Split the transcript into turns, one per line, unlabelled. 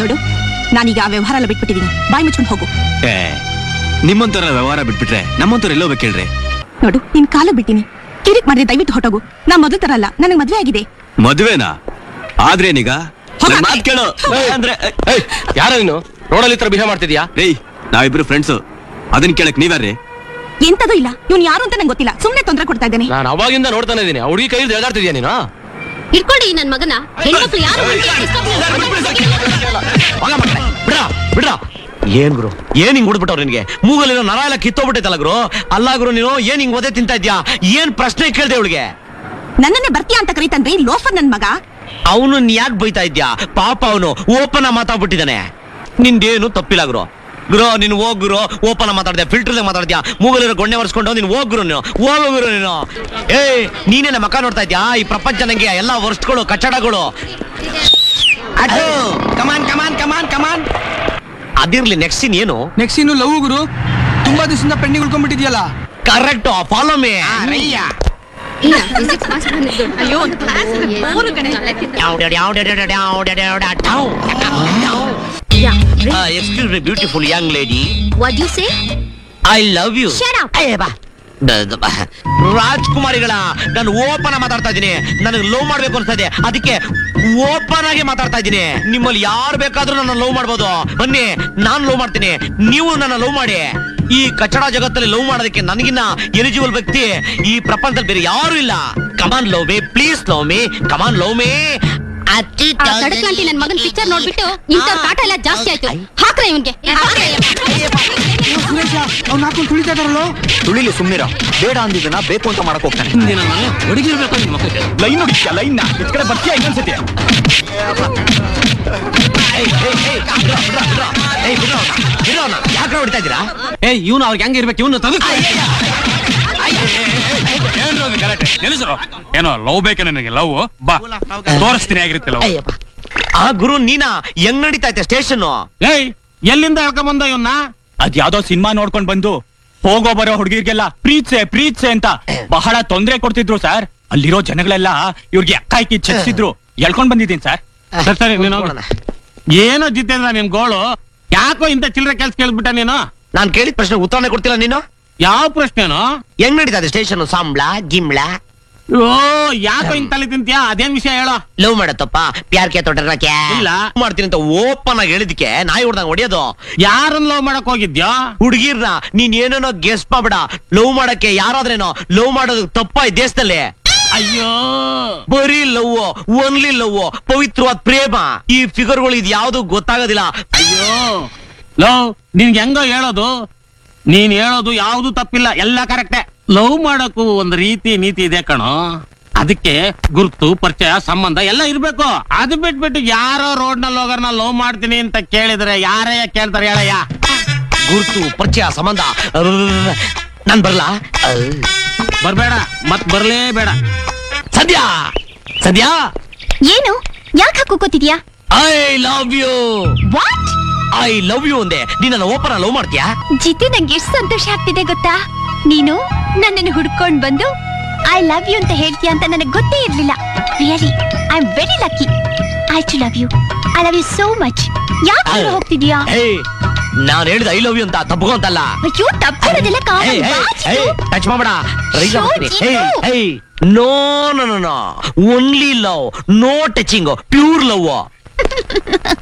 ನೋಡು ನಾನೀಗ ಆ ವ್ಯವಹಾರ ಎಲ್ಲ ಬಿಟ್ಬಿಟ್ಟಿದೀನಿ ಬಾಯಿ ಮುಚ್ಕೊಂಡು ಹೋಗು
ಏ ನಿಮ್ಮಂತರ ವ್ಯವಹಾರ ಬಿಟ್ಬಿಟ್ರೆ ನಮ್ಮಂತವ್ರು ಎಲ್ಲೋ ಬೇಕೇಳ್ರಿ
ನೋಡು ನಿನ್ ಕಾಲ ಬಿಟ್ಟಿನಿ ಕಿರಿಕ್ ಮಾಡಿದ್ರೆ ದಯವಿಟ್ಟು ಹೊಟ್ಟೋಗು ನಾ ಮೊದಲು ತರ ಅಲ್ಲ ನನಗೆ ಮದ್ವೆ ಆಗಿದೆ
ಮದ್ವೆನಾ ಆದ್ರೇನೀಗ
ಹೋಗ
ನನ್
ಆ
ಮಾತ್
ಕಡೆ.
ಕೇಳು
ಹೋಗು.
ಅಂದ್ರೆ
ಏಯ್ ಯಾರ ನೀನು ರೋಡಲ್ಲಿ ಈ ತರ ಬಿಹೇವ್ ಮಾಡ್ತಿದ್ಯಾ
ರೇ ನಾವಿಬ್ರು ಫ್ರೆಂಡ್ಸ್ ಅದನ್ನ ಕೇಳಕ್ ನೀವ್ಯಾರ್ರಿ
ಎಂತದೂ ಇಲ್ಲ ಇವ್ನು ಯಾರು ಅಂತ ನಂಗೆ ಗೊತ್ತಿಲ್ಲ ಸುಮ್ನೆ ತೊಂದರೆ ಕೊಡ್ತಾ ಇದ್ದೇನೆ
ನಾನು ಅವಾಗಿಂದ ನೋಡ್ತಾನೆ ಇದೀನಿ ಹುಡುಗಿ ಕೈಯಲ್ಲಿ ಎಳ್ದಾಡ್ತಿದ್ಯಾ ನೀನು
ಇಟ್ಕೊಳ್ಳಿ ನನ್ ಮಗನ ಹೆಣ್ಮಕ್ಳು ಯಾರು
ಹೋಗ ಮಕ್ಕಳೇ, ಬಿಡ್ರ ಬಿಡ್ರ ಏನ್ ಗುರು ಏನ್ ಹಿಂಗ್ ಹುಡ್ಬಿಟ್ಟವ್ರು ನಿನ್ಗೆ ಮೂಗಲ್ಲಿರೋ ನರ ಎಲ್ಲ ಕಿತ್ತೋಗ್ಬಿಟ್ಟೈತಲ್ಲ ಗುರು ಅಲ್ಲ ಗುರು ನೀನು ಏನ್ ಹಿಂಗ್ ಒದೆ ತಿಂತಾ ಇದ್ಯಾ ಏನ್ ಪ್ರಶ್ನೆ ಕೇಳ್ದೆ ಅವಳಿಗೆ
ನನ್ನನ್ನೇ ಬರ್ತೀಯಾ ಅಂತ ಕರೀತನ್ರಿ ಲೋಫರ್ ನನ್ ಮಗ
ಅವನು ಯಾಕೆ ಬೈತಾ ಇದ್ಯಾ ಪಾಪ ಅವನು ಓಪನ್ ಮಾತಾಡ್ಬಿಟ್ಟಿದ್ದಾನೆ ನಿಂದೇನು ತಪ್ಪಿಲ್ಲ ಗುರು ಗುರು ನೀನು ಹೋಗ್ ಗುರು ಓಪನ್ ಮಾತಾಡ್ದೆ ಫಿಲ್ಟರ್ ಮಾತಾಡ್ದ್ಯಾ ಮೂಗಲಿರೋ ಗೊಣ್ಣೆ ಒರೆಸ್ಕೊಂಡು ನೀನು ಹೋಗ್ ಗುರು ನೀನು ಹೋಗು ಗುರು ನೀನು ಏಯ್ ನೀನೇನ ಮಕ ನೋಡ್ತಾ ಇದ್ಯಾ ಈ ಪ್ರಪಂಚ ನಂಗೆ ಎಲ್ಲ ವರ್ಷಗಳು ಕಟ್ಟಡಗಳು ಅಡ್ಡು ಕಮಾನ್ ಕಮಾನ್ ಕಮಾನ್ ಕಮಾನ್ ಅದಿರ್ಲಿ ನೆಕ್ಸ್ಟ್ ಸೀನ್ ಏನು
ನೆಕ್ಸ್ಟ್ ಇನ್ನು ಲವ್ ಗುರು ತುಂಬಾ ದಿವಸದಿಂದ ಪೆಂಡಿಂಗ್ ಉಳ್ಕೊಂಡ್ಬಿಟ್ಟಿದ್ಯಲ್ಲ
correct follow me excuse me beautiful young lady
what you say
I love you
Shut up.
ರಾಜ್ಕುಮಾರಿಗಳ ನಾನು ಓಪನ್ ಮಾತಾಡ್ತಾ ಇದ್ದೀನಿ ನನಗೆ ಲವ್ ಮಾಡ್ಬೇಕು ಅನ್ಸ್ತಾ ಇದೆ ಅದಕ್ಕೆ ಓಪನ್ ಆಗಿ ಮಾತಾಡ್ತಾ ಇದ್ದೀನಿ ನಿಮ್ಮಲ್ಲಿ ಯಾರು ಬೇಕಾದ್ರೂ ನನ್ನ ಲವ್ ಮಾಡ್ಬೋದು ಬನ್ನಿ ನಾನ್ ಲವ್ ಮಾಡ್ತೀನಿ ನೀವು ನನ್ನ ಲವ್ ಮಾಡಿ ಈ ಕಚಡ ಜಗತ್ತಲ್ಲಿ ಲವ್ ಮಾಡೋದಕ್ಕೆ ನನಗಿನ್ನ ಎಲಿಜಿಬಲ್ ವ್ಯಕ್ತಿ ಈ ಪ್ರಪಂಚದಲ್ಲಿ ಬೇರೆ ಯಾರು ಇಲ್ಲ come on love me please love me come on love me
ಆ ತಡಕ್ಲಾಂಟಿ ನನ್ ಮಗನ್ ಪಿಕ್ಚರ್ ನೋಡ್ಬಿಟ್ಟು ಇಂಥವ್ರ ಕಾಟ ಎಲ್ಲ ಜಾಸ್ತಿ ಆಯ್ತು ಹಾಕ್ರೆ ಇವನ್ಗೆ
ಸುರೇಶ ಅವ್ನು ಹಾಕೊಂಡು ತುಳಿತಾ ಇದಾರಲ್ಲೋ
ತುಳಿಲಿ ಸುಮ್ನಿರ ಬೇಡ ಅಂದಿದ್ದನ್ನ ಬೇಕು ಅಂತ ಮಾಡಕ್ ಹೋಗ್ತಾನೆ
ಲೈನ್ ನೋಡಿ ಲೈನ್ ಈ ಕಡೆ ಬರ್ತೀಯ ಇನ್ನೊಂದ್ಸತಿ ಯಾಕೆ ಹೊಡಿತಾ ಇದ್ದೀರಾ
ಏಯ್ ಇವನು ಅವ್ರಿಗೆ ಹೆಂಗೆ ಇರ್ಬೇಕು ಇವನು ತೆಗೆದು
ನೆನೆಸರು ಏನೋ ಲವ್ ಬೇಕು ನನಗೆ ಲವ್ ಬಾ ತೋರಿಸ್ತೀನಿ ಆಗಿರುತ್ತೆ ಲವ್
ಆ ಗುರು ನೀನಾ ಹೆಂಗ್ ನಡೀತಾ ಐತೆ ಸ್ಟೇಷನ್
ಏಯ್ ಎಲ್ಲಿಂದ ಹೇಳ್ಕೊಂಬಂದ ಇವನ್ನ ಅದ್ ಯಾವ್ದೋ ಸಿನಿಮಾ ನೋಡ್ಕೊಂಡ್ ಬಂದು ಹೋಗೋ ಬರೋ ಹುಡುಗಿರ್ಗೆಲ್ಲ ಪ್ರೀತ್ಸೆ ಪ್ರೀತ್ಸೆ ಅಂತ ಬಹಳ ತೊಂದ್ರೆ ಕೊಡ್ತಿದ್ರು ಸರ್ ಅಲ್ಲಿರೋ ಜನಗಳೆಲ್ಲ ಇವ್ರಿಗೆ ಅಕ್ಕಾಯ್ಕಿ ಚಚ್ಚಿದ್ರು ಎಳ್ಕೊಂಡ್ ಬಂದಿದ್ದೀನಿ ಸರ್
ಸರಿ ಸರಿ ನೀನು ಹೋಗು. ಏನೋ ಜಿತೇಂದ್ರ ನಿನ್ ಗೋಳು ಯಾಕೋ ಇಂಥ ಚಿಲ್ಲರೆ ಕೆಲ್ಸ ಕೇಳ್ಬಿಟ್ಟ ನೀನು
ನಾನ್ ಕೇಳಿದ ಪ್ರಶ್ನೆ ಉತ್ತರನೇ ಕೊಡ್ತಿಲ್ಲ ನೀನು
ಯಾವ ಪ್ರಶ್ನೆನೋ
ಹೆಂಗ್ ನಡೀತಾ ಇದೆ ಸ್ಟೇಷನ್ ಸಾಂಬ್ಳ ಗಿಂಬ್ಳ
ಓ ಯಾಕೋ ಇಂತ ತಲೆ ತಿಂತೀಯಾ ಅದೇನ್ ವಿಷಯ ಹೇಳೋ
ಲವ್ ಮಾಡತ್ತಪ್ಪ ಪ್ಯಾರ್ ಕೆ ತೊಟ್ಟರ ಕ್ಯಾ
ಇಲ್ಲ.
ಮಾಡ್ತೀನಿ ಅಂತ ಓಪನ್ ಆಗಿ ಹೇಳಿದಕ್ಕೆ ನಾಯಿ ಹೊಡ್ದಂಗ್ ಹೊಡಿಯೋದು
ಯಾರನ್ನ ಲವ್ ಮಾಡಕ್ ಹೋಗಿದ್ಯೋ
ಹುಡುಗಿರ್ನ ನೀನ್ ಏನೇನೋ ಗೆಸ್ ಮಾಡ್ಬೇಡ ಲವ್ ಮಾಡಕ್ಕೆ ಯಾರಾದ್ರೇನೋ ಲವ್ ಮಾಡೋದು ತಪ್ಪ ಈ ದೇಶದಲ್ಲಿ
ಅಯ್ಯೋ
ಬರೀ ಲವ್ ಓನ್ಲಿ ಲವ್ ಪವಿತ್ರವಾದ ಪ್ರೇಮ ಈ ಫಿಗರ್ಗಳು ಇದು ಯಾವ್ದು ಗೊತ್ತಾಗೋದಿಲ್ಲ
ಅಯ್ಯೋ ಲವ್ ನಿನ್ಗೆ ಹೆಂಗೋ ಹೇಳೋದು ನೀನ್ ಹೇಳೋದು ಯಾವ್ದು ತಪ್ಪಿಲ್ಲ ಎಲ್ಲ ಕರೆಕ್ಟೆ ಲವ್ ಮಾಡಕ್ಕೂ ಒಂದ್ ರೀತಿ ನೀತಿ ಇದೆ ಕಣೋ ಅದಕ್ಕೆ ಗುರುತು ಪರಿಚಯ ಸಂಬಂಧ ಎಲ್ಲ ಇರ್ಬೇಕು ಅದು ಬಿಟ್ಬಿಟ್ಟು ಯಾರೋ ರೋಡ್ ನಲ್ಲಿ ಹೋಗೋರ್ನ ಲವ್ ಮಾಡ್ತೀನಿ ಅಂತ ಕೇಳಿದ್ರೆ ಯಾರೇ ಕೇಳ್ತಾರೆ ಹೇಳಯ್ಯ
ಗುರುತು ಪರಿಚಯ ಸಂಬಂಧ ಅರ್ರ್. ನಾನ್ ಬರ್ಲಾ ಅಹ್.
ಬರ್ಬೇಡ ಮತ್ ಬರ್ಲೇಬೇಡ
ಸದ್ಯ ಸದ್ಯ
ಏನು ಯಾಕೆ ಹಾಕೋತಿದ್ಯಾ
I love you
what
I love you ಅಂದೆ ನೀನ್ ನನ್ನ ಓಪನ್ ಲವ್ ಮಾಡ್ತೀಯಾ
ಜಿತಿ ನಂಗೆ ಎಷ್ಟು ಸಂತೋಷ ಆಗ್ತಿದೆ ಗೊತ್ತಾ ನೀನು ನನ್ನನ್ನು ಹುಡ್ಕೊಂಡ್ ಬಂದು ಐ ಲವ್ ಯು ಅಂತ ಹೇಳ್ತೀಯ ಅಂತ ನನಗೆ ಗೊತ್ತೇ ಇರ್ಲಿಲ್ಲ really I am very lucky I too love you I love you so much ಯಾಕೆ ದೂರ ಹೋಗ್ತಿದ್ಯಾ
ಹೇ ನಾನ್ ಹೇಳಿದ ಐ ಲವ್ ಯು ಅಂತ ತಪ್ಪು ಅಂತಲ್ಲ
ಅಯ್ಯೋ ತಪ್ಪಿರೋದೆಲ್ಲ
ಟಚ್ ಮಾಡ್ಬೇಡ ರೈಸ್
ಶೋ,
ಮಾಡ್ತೀನಿ hey
Jitu.
Hey no no no no only love no touching pure love